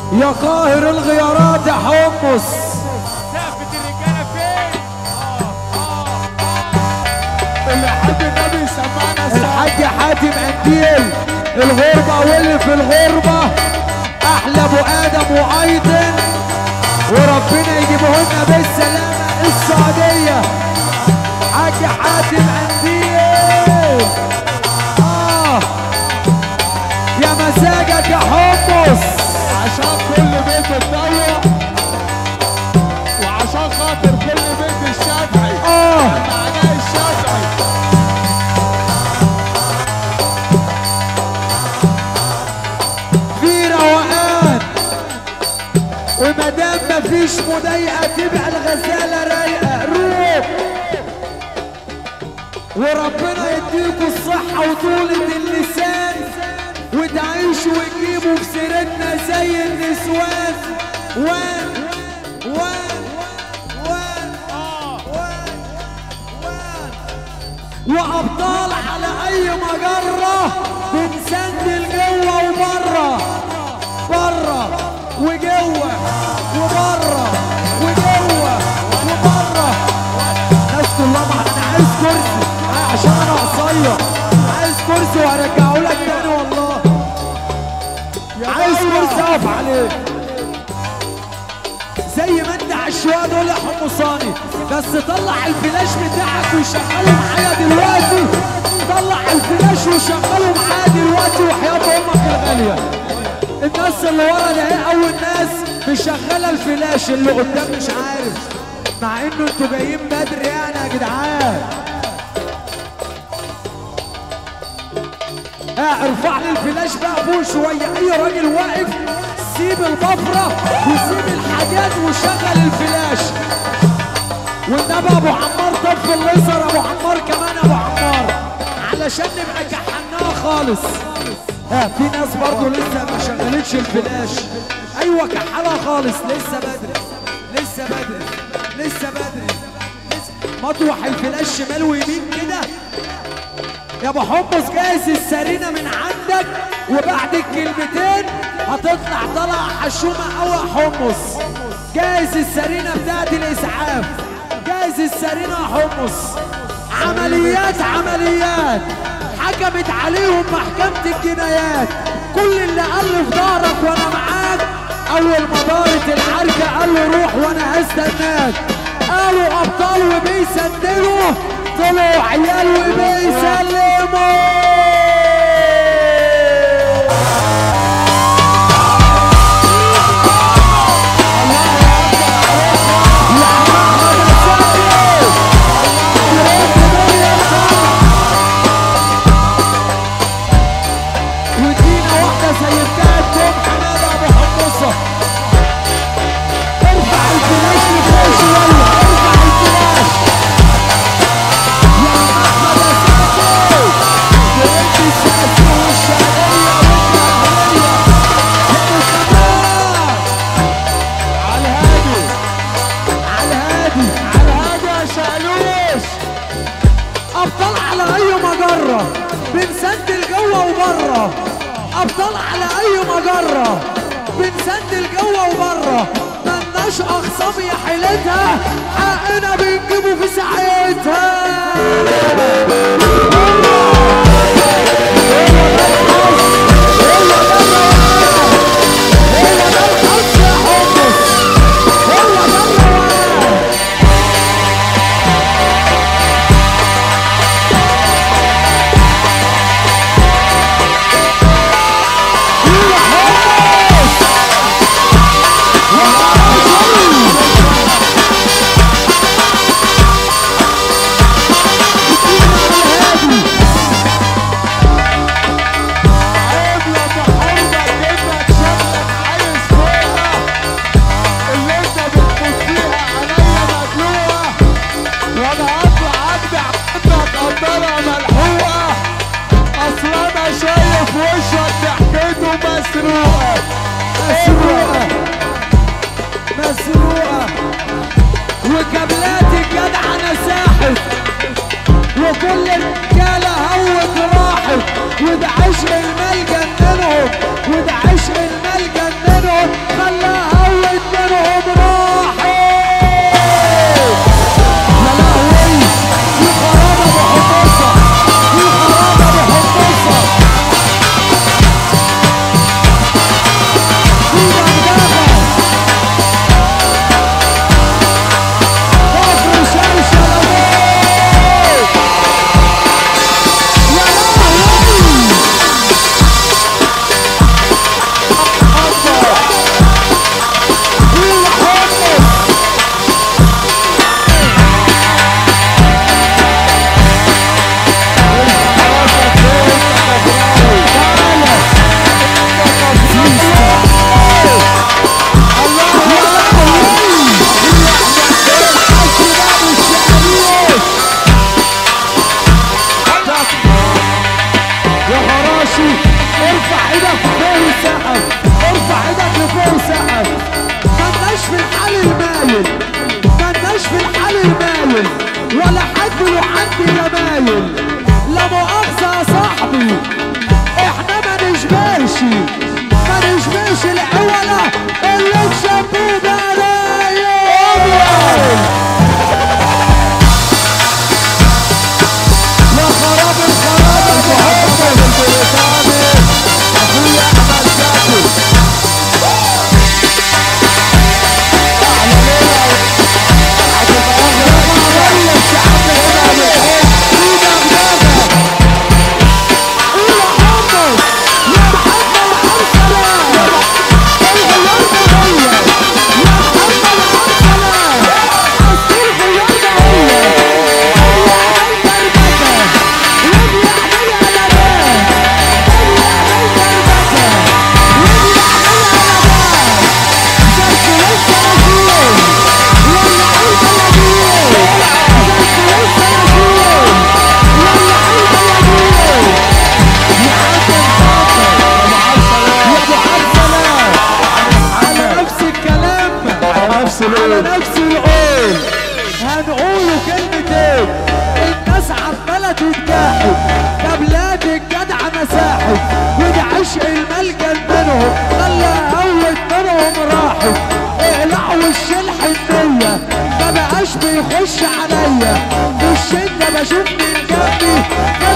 يا قاهر الغيارات يا حمص سقفة الرجالة فين؟ اللي حب النبي يسمعنا الساعة الحاج حاتم قنديل الغربة واللي في الغربة أحلى أبو آدم وأيضا وربنا يجيبه لنا بالسلامة السعودية حاج حاتم قنديل آه يا مزاجك يا حمص عشان كل بيت اتضيق وعشان خاطر كل بيت الشافعي آه معناه الشافعي في روقان ومادام مفيش مضايقه تبقى الغزاله رايقه روح وربنا يديكوا الصحه وطولة اللسان وتعيشوا وتجيبوا في سيرتنا زي النسوان وان وان وان وان وان وابطال على اي مجره بنسندل جوه وبره بره وجوه وبره وجوه وبره الناس كلها مع انا عايز كرسي أنا عشان انا قصير عايز كرسي وهرجعه لك تاني والله عايز كرسي اقف عليه زي ما انت عالشوية دول يا حمصاني بس طلع الفلاش بتاعك وشغله معايا دلوقتي طلع الفلاش وشغله معايا دلوقتي وحياة امك الغالية الناس اللي ورا ده ايه اول ناس مشغلة الفلاش اللي قدام مش عارف مع انه انتوا جايين بدري يعني يا جدعان اه ارفع لي الفلاش بقى فوق شويه اي راجل واقف سيب البفره وسيب الحاجات وشغل الفلاش والنبي ابو عمار طف الليزر ابو عمار كمان ابو عمار علشان نبقى كحناها خالص ها في ناس برضو لسه ما شغلتش الفلاش ايوه كحلها خالص لسه بدري لسه بدري لسه بدري لسه مطوح الفلاش شمال ويمين كده يا ابو حمص جاهز السرينه من عندك وبعد الكلمتين هتطلع طلع حشومه قوي يا حمص جاهز السرينه بتاعت الاسعاف جاهز السرينه يا حمص عمليات عمليات حكمت عليهم محكمة الجنايات كل اللي قال لي في ظهرك وانا معاك اول ما دارت العركة قال له روح وانا هستناك قالوا ابطال وبيسندلوا طلعوا عيال وبيسلموا وادينا واحدة زي بتاعت توم حماد ابو حمصة ارفع الفلاش لفوق شوية ارفع الفلاش يا احمد اساتي بنت الساسي والشعبية والجمهورية ابو كمال على الهادي على الهادي على الهادي يا شالوش ابطال على اي مجرة بنسندل جوه وبره ابطال على اي مجرة بنسندل جوه وبره ملناش اخصام يا حيلتها حقنا بنجيبه في ساعتها هو ده الحظ يا حمص هو ده الروان صاحبي وعندي جمايل لا مؤاخذة يا صاحبي احنا ما نشبهش ما نشبهش العولة اللي تشبه برايل يا خراب الخراب ابو حسن البريطاني اخويا احمد زكي احلى ليله على نفس الكلام على نفس على الليل نفس القول هنقوله كلمتين الناس عمالة تتجاحد ده بلاد الجدع مساحب وده عشق الملجأ منهم خلى هوت منهم راحت اقلعوا الشلح النية ما بقاش بيخش عليا في الشدة بشوف من جنبي